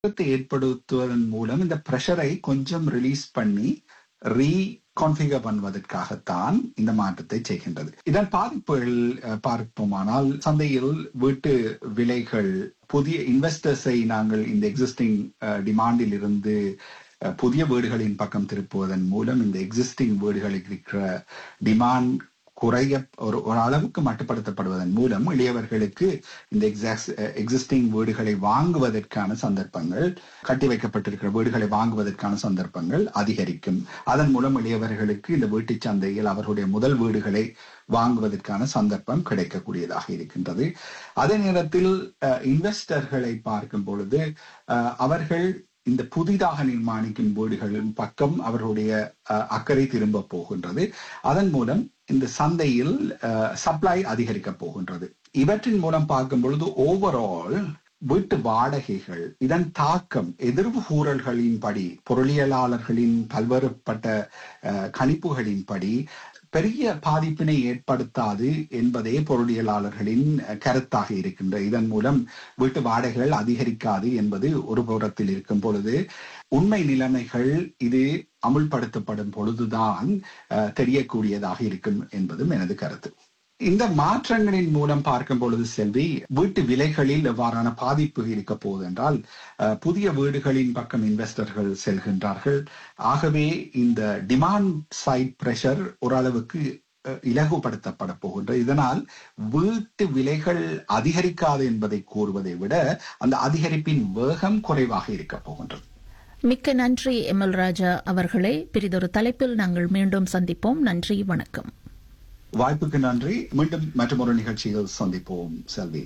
மாற்றத்தை ஏற்படுத்துவதன் மூலம் இந்த பிரஷரை கொஞ்சம் ரிலீஸ் பண்ணி ரீ கான்ஃபிகர் பண்ணுவதற்காகத்தான் இந்த மாற்றத்தை செய்கின்றது இதன் பாதிப்புகள் அஹ், பார்ப்போமானால் சந்தையில் வீட்டு விலைகள் புதிய இன்வெஸ்டர்ஸை நாங்கள் இந்த எக்ஸிஸ்டிங் டிமாண்டில் இருந்து அஹ், புதிய வீடுகளின் பக்கம் திருப்புவதன் மூலம் இந்த எக்ஸிஸ்டிங் வீடுகளுக்கு இருக்கிற டிமாண்ட் குறைய ஒரு ஒரு அளவுக்கு மட்டுப்படுத்தப்படுவதன் மூலம் இளையவர்களுக்கு இந்த எக்ஸிஸ்டிங் வீடுகளை வாங்குவதற்கான சந்தர்ப்பங்கள் கட்டி வைக்கப்பட்டிருக்கிற வீடுகளை வாங்குவதற்கான சந்தர்ப்பங்கள் அதிகரிக்கும் அதன் மூலம் இளையவர்களுக்கு இந்த வீட்டுச் சந்தையில் அவர்களுடைய முதல் வீடுகளை வாங்குவதற்கான சந்தர்ப்பம் கிடைக்கக்கூடியதாக இருக்கின்றது அதே நேரத்தில் இன்வெஸ்டர்களை பார்க்கும் பொழுது அஹ், அவர்கள் இந்த புதிதாக நிர்மாணிக்கும் வீடுகளின் பக்கம் அவர்களுடைய அஹ், அக்கறை திரும்ப போகின்றது அதன் மூலம் இந்த சந்தையில் சப்ளை அதிகரிக்க போகின்றது இவற்றின் மூலம் பார்க்கும் பொழுது ஓவரால் வீட்டு வாடகைகள் இதன் தாக்கம் எதிர்வு கூறல்களின்படி பொருளியலாளர்களின் பல்வேறுபட்ட அஹ், கணிப்புகளின்படி பெரிய பாதிப்பினை ஏற்படுத்தாது என்பதே பொருளியலாளர்களின் அஹ், கருத்தாக இருக்கின்ற இதன் மூலம் வீட்டு வாடகைகள் அதிகரிக்காது என்பது ஒரு புறத்தில் இருக்கும் பொழுது உண்மை நிலைமைகள் இது அமுல்படுத்தப்படும் பொழுதுதான் அஹ், தெரியக்கூடியதாக இருக்கும் என்பதும் எனது கருத்து இந்த மாற்றங்களின் மூலம் பார்க்கும் பொழுது செல்வி வீட்டு விலைகளில் எவ்வாறான பாதிப்பு இருக்க போகுது என்றால் அஹ், புதிய வீடுகளின் பக்கம் இன்வெஸ்டர்கள் செல்கின்றார்கள் ஆகவே இந்த டிமாண்ட் சைட் பிரஷர் ஓரளவுக்கு அஹ், இலகுபடுத்தப்பட போகின்ற இதனால் வீட்டு விலைகள் அதிகரிக்காது என்பதை கூறுவதை விட அந்த அதிகரிப்பின் வேகம் குறைவாக இருக்க போகின்றது மிக்க நன்றி எம்எல் ராஜா அவர்களே பிரிதொரு தலைப்பில் நாங்கள் மீண்டும் சந்திப்போம் நன்றி வணக்கம் வாய்ப்புக்கு நன்றி மீண்டும் மற்றொரு நிகழ்ச்சியில் சந்திப்போம் செல்வி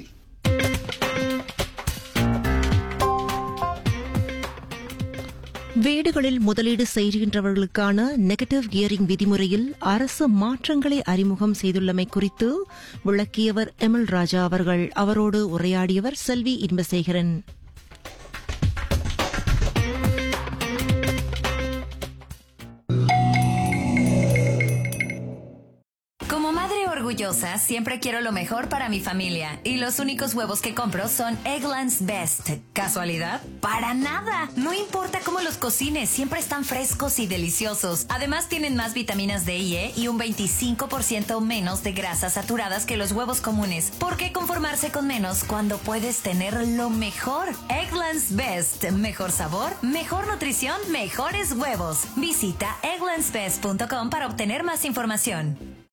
வீடுகளில் முதலீடு செய்கின்றவர்களுக்கான நெகட்டிவ் கியரிங் விதிமுறையில் அரசு மாற்றங்களை அறிமுகம் செய்துள்ளமை குறித்து விளக்கியவர் எமில் ராஜா அவர்கள் அவரோடு உரையாடியவர் செல்வி Inbasekaran Como madre orgullosa, siempre quiero lo mejor para mi familia. Y los únicos huevos que compro son Eggland's Best. ¿Casualidad? Para nada. No importa cómo los cocines, siempre están frescos y deliciosos. Además, tienen más vitaminas D y E y un 25% menos de grasas saturadas que los huevos comunes. ¿Por qué conformarse con menos cuando puedes tener lo mejor? Eggland's Best. Mejor sabor, mejor nutrición, mejores huevos. Visita egglandsbest.com para obtener más información.